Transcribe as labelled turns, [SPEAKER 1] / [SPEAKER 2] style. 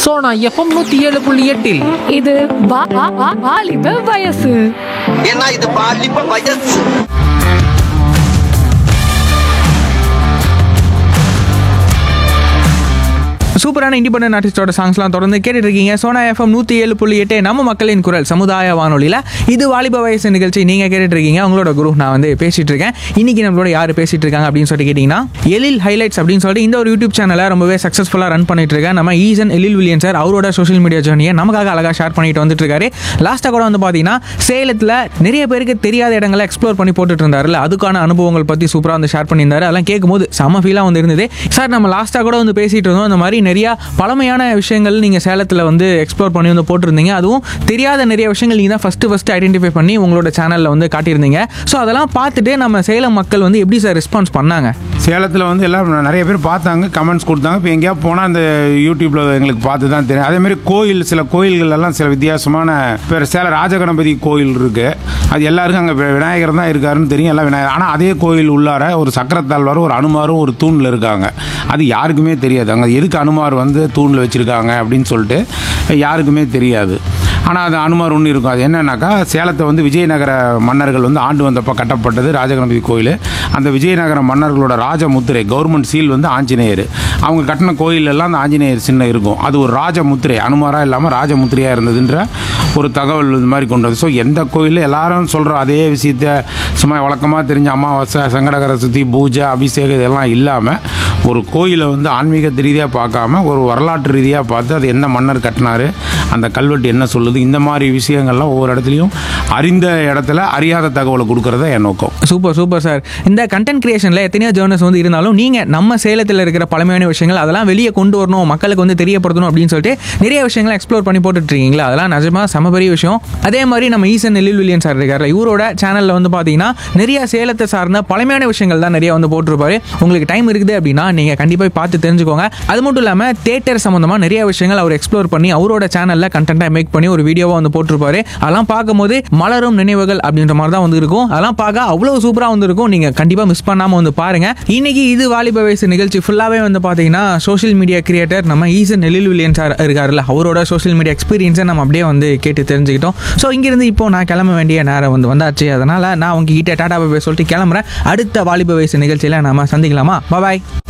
[SPEAKER 1] Sona FM நூத்தி ஏழு புள்ளி எட்டில்
[SPEAKER 2] இது வா- வா- வா- வாலிப வயசு
[SPEAKER 3] ஏன்னா இது பாலிப்ப வயசு
[SPEAKER 4] சூப்பரான இண்டிபெண்டன்ட் ஆர்டிஸ்டோட சாங்ஸ்லாம் தொடர்ந்து கேட்டுட்டு இருக்கீங்க சோனா எஃப்எம் நூற்றி ஏழு புள்ளி எட்டு நம்ம மக்களின் குரல் சமுதாய வானொலியில் இது வாலிப வயசு நிகழ்ச்சி நீங்கள் கேட்டுட்டு இருக்கீங்க உங்களோட குரு நான் வந்து பேசிட்டு இருக்கேன் இன்னைக்கு நம்மளோட யார் பேசிட்டு இருக்காங்க அப்படின்னு சொல்லிட்டு கேட்டிங்கன்னா எழில் ஹைலைட்ஸ் அப்படின்னு சொல்லிட்டு இந்த ஒரு யூடியூப் சேனலை ரொம்பவே சக்ஸஸ்ஃபுல்லாக ரன் பண்ணிட்டு இருக்கேன் நம்ம ஈசன் எழில் வில்லியன் சார் அவரோட சோஷியல் மீடியா ஜேர்னியை நமக்காக அழகாக ஷேர் பண்ணிட்டு வந்துட்டு இருக்காரு லாஸ்ட்டாக கூட வந்து பார்த்தீங்கன்னா சேலத்தில் நிறைய பேருக்கு தெரியாத இடங்களை எக்ஸ்ப்ளோர் பண்ணி போட்டுட்டு இருந்தாருல அதுக்கான அனுபவங்கள் பற்றி சூப்பராக வந்து ஷேர் பண்ணியிருந்தாரு அதெல்லாம் கேட்கும்போது செம ஃபீலாக வந்து இருந்தது சார் நம்ம லாஸ்ட்டாக கூட வந்து பேசிட்டு இருந்தோம் இந்த மாதிரி நிறைய பழமையான விஷயங்கள் நீங்கள் சேலத்தில் வந்து எக்ஸ்ப்ளோர் பண்ணி வந்து போட்டிருந்தீங்க அதுவும் தெரியாத நிறைய விஷயங்கள் நீங்கள் தான் ஃபஸ்ட்டு ஃபஸ்ட்டு ஐடென்டிஃபை பண்ணி உங்களோட சேனலில் வந்து காட்டியிருந்தீங்க ஸோ அதெல்லாம் பார்த்துட்டு நம்ம சேலம் மக்கள் வந்து எப்படி சார் ரெஸ்பான்ஸ் பண்ணாங்க
[SPEAKER 5] சேலத்தில் வந்து எல்லாம் நிறைய பேர் பார்த்தாங்க கமெண்ட்ஸ் கொடுத்தாங்க இப்போ எங்கேயா போனால் அந்த யூடியூப்பில் எங்களுக்கு பார்த்து தான் தெரியும் அதேமாதிரி கோயில் சில கோயில்கள் எல்லாம் சில வித்தியாசமான பேர் சேலம் ராஜகணபதி கோயில் இருக்குது அது எல்லாருக்கும் அங்கே விநாயகர் தான் இருக்காருன்னு தெரியும் எல்லாம் விநாயகர் ஆனால் அதே கோயில் உள்ளார ஒரு சக்கரத்தாழ்வார் ஒரு அனுமாரும் ஒரு தூணில் இருக்காங்க அது யாருக்குமே தெரியாது அங்கே எதுக்கு அனுமார் வந்து தூணில் வச்சுருக்காங்க அப்படின்னு சொல்லிட்டு யாருக்குமே தெரியாது ஆனால் அது அனுமார் ஒன்று இருக்கும் அது என்னன்னாக்கா சேலத்தை வந்து விஜயநகர மன்னர்கள் வந்து ஆண்டு வந்தப்போ கட்டப்பட்டது ராஜகணபதி கோயில் அந்த விஜயநகர மன்னர்களோட ராஜமுத்திரை கவர்மெண்ட் சீல் வந்து ஆஞ்சநேயர் அவங்க கட்டின கோயில் எல்லாம் அந்த ஆஞ்சநேயர் சின்ன இருக்கும் அது ஒரு ராஜமுத்திரை அனுமாராக இல்லாமல் ராஜமுத்திரையாக இருந்ததுன்ற ஒரு தகவல் இது மாதிரி கொண்டு வந்து ஸோ எந்த கோயிலில் எல்லாரும் சொல்கிற அதே விஷயத்த சும்மா வழக்கமாக தெரிஞ்ச அமாவாசை சங்கடகர சுத்தி பூஜை அபிஷேகம் இதெல்லாம் இல்லாமல் ஒரு கோயிலை வந்து ஆன்மீக ரீதியாக பார்க்காம ஒரு வரலாற்று ரீதியாக பார்த்து அது என்ன மன்னர் கட்டினாரு அந்த கல்வெட்டு என்ன சொல்லுது இந்த மாதிரி விஷயங்கள்லாம் ஒவ்வொரு இடத்துலையும் அறிந்த இடத்துல அறியாத தகவலை கொடுக்கறத என் நோக்கம்
[SPEAKER 4] சூப்பர் சூப்பர் சார் இந்த கண்டென்ட் கிரியேஷனில் எத்தனையோ ஜேர்னல்ஸ் வந்து இருந்தாலும் நீங்கள் நம்ம சேலத்தில் இருக்கிற பழமையான விஷயங்கள் அதெல்லாம் வெளியே கொண்டு வரணும் மக்களுக்கு வந்து தெரியப்படுத்தணும் அப்படின்னு சொல்லிட்டு நிறைய விஷயங்களை எக்ஸ்ப்ளோர் பண்ணி போட்டுட்டு இருக்கீங்களா அதெல்லாம் நிஜமா செம பெரிய விஷயம் அதே மாதிரி நம்ம ஈசன் எழில் வில்லியன் சார் இருக்கார்ல இவரோட சேனலில் வந்து பார்த்தீங்கன்னா நிறைய சேலத்தை சார்ந்த பழமையான விஷயங்கள் தான் நிறைய வந்து போட்டிருப்பாரு உங்களுக்கு டைம் இருக்குது அப்படின்னா நீங்கள் கண்டிப்பாக பார்த்து தெரிஞ்சுக்கோங்க அது மட்டும் இல்லாமல் தேட்டர் சம்மந்தமாக நிறைய விஷயங்கள் அவர் எக்ஸ்ப்ளோர் பண்ணி அவரோட சேனலில் கண்டென்ட்டாக மேக் பண்ணி ஒரு வீடியோவாக வந்து போட்டிருப்பாரு அதெல்லாம் பார்க்கும்போது மலரும் நினைவுகள் அப்படின்ற மாதிரி தான் வந்து இருக்கும் அதெல்லாம் பார்க்க அவ்வளோ சூப்பராக வந்து இருக்கும் நீங்கள் கண்டிப்பாக மிஸ் பண்ணாமல் வந்து பாருங்க இன்னைக்கு இது வாலிப வயசு நிகழ்ச்சி ஃபுல்லாகவே வந்து பார்த்தீங்கன்னா சோஷியல் மீடியா கிரியேட்டர் நம்ம ஈசன் எழில் வில்லியன் சார் இருக்காருல்ல அவரோட சோஷியல் மீடியா எக்ஸ்பீரியன்ஸை நம்ம அப்படியே வந்து கேட்டு தெரிஞ்சுக்கிட்டோம் ஸோ இங்கிருந்து இப்போ நான் கிளம்ப வேண்டிய நேரம் வந்து வந்தாச்சு அதனால் நான் உங்ககிட்ட டாடா பை சொல்லிட்டு கிளம்புறேன் அடுத்த வாலிப வயசு நிகழ்ச்சியில் நாம சந்திக்கலாமா பாய்